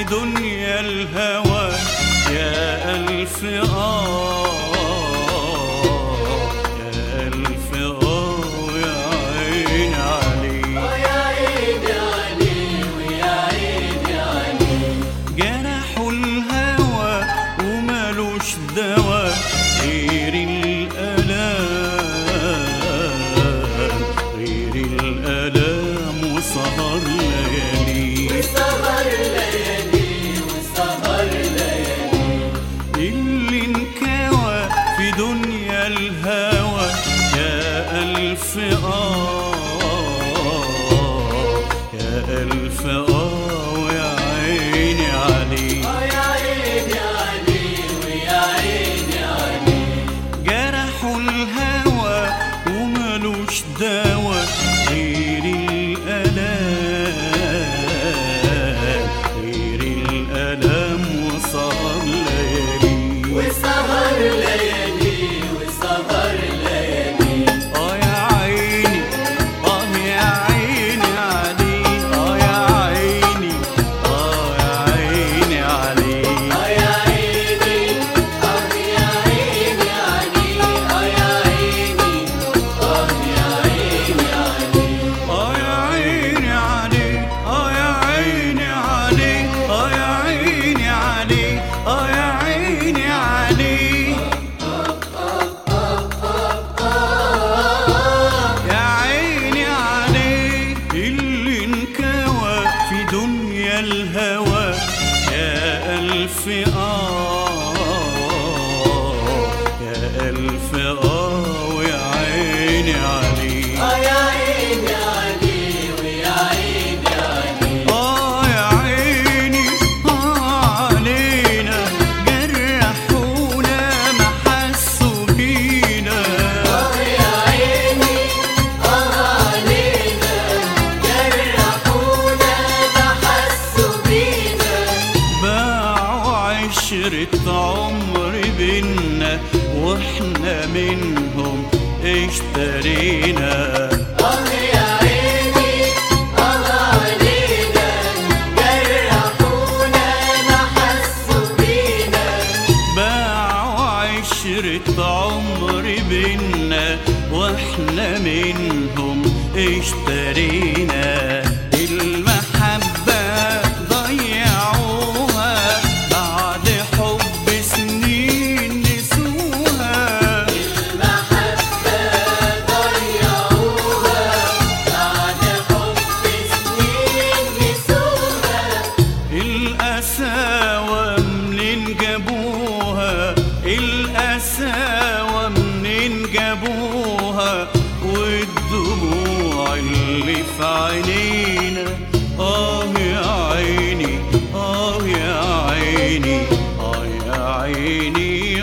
دنيا الهوى يا ألف آه يا ألف آه يا عين عليك ويا عيني علي ويا عيني علي جرحوا الهوى ومالوش دوا غير الألام غير الألام وسهر ليالي وسهر ليالي وسهر ليالي اللي انكوى في دنيا الهوى يا ألف آه يا ألف آه ويا عيني عليك ويا عيني علي ويا عيني علي جرحوا الهوى ومالوش دوا غير الألام غير الألام وصار ليالي وسهر ليالي وسهر ليالي آه يا عيني آه يا عيني علي آه يا عيني آه يا عيني علي آه يا عيني آه يا عيني علي آه يا عيني آه يا عيني علي آه يا عيني علي آه يا عيني علي آه يا عيني علي آه يا عيني علي يا عيني علي اللي انكوى في دنيا الهوى يا ألف آه يا ألف آه ويا عيني علي آه يا عيني علي ويا عيني علي آه يا عيني آه علينا جرحونا ما حسوا بينا آه يا عيني آه علينا جرحونا ما حسوا بينا باعوا عشرة عمر بينا واحنا منهم اشترينا آه يا عيني آه علينا جرحونا ما حسوا بينا باعوا عشرة عمر بينا واحنا منهم اشترينا المحبة ضيعوها بعد حب سنين نسوها المحبة ضيعوها بعد حب سنين نسوها القساوة منين جابوها القساوة منين جابوها والدموع اللي في عينينا آه يا عيني آه يا عيني آه يا عيني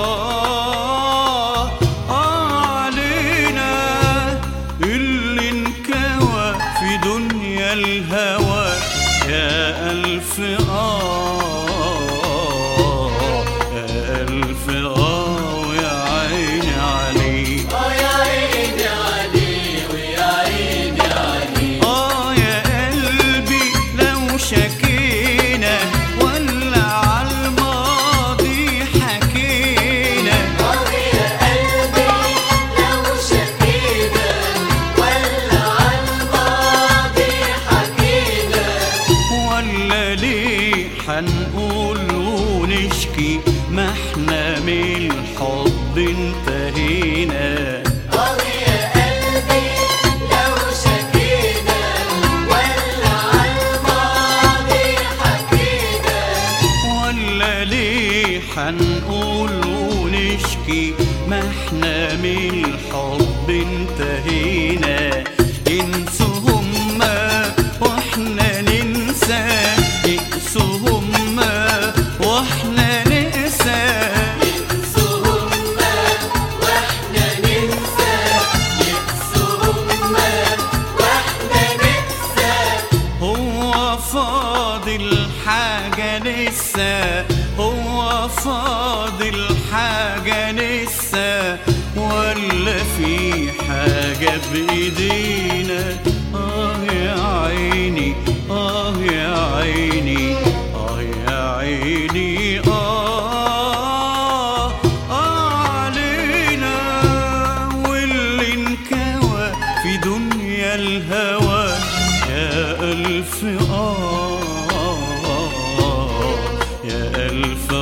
آه آه علينا اللي انكوى في دنيا الهوى يا ألف آه يا ألف آه ويا عيني عليك آه يا عيني علي ويا عيني علي آه يا قلبي لو شكينا ولا عالماضي حكينا آه يا قلبي لو شكينا ولا عالماضي حكينا ولا ليه حنقول ونشكي ما احنا من الحب انتهينا آه يا قلبي لو شكينا ولا عالماضي حكينا ولا ليه حنقول ونشكي ما احنا من الحب انتهينا انسوا هما واحنا ننسى انسوا هما واحنا ننسى ينسوهما واحنا ننسى ينسوهما واحنا ننسى هو فاضل حاجة لسه هو فاضل حاجة لسه ولا في حاجة بإيدينا آه يا عيني آه يا عيني آه يا الهوى يا ألف آه يا ألف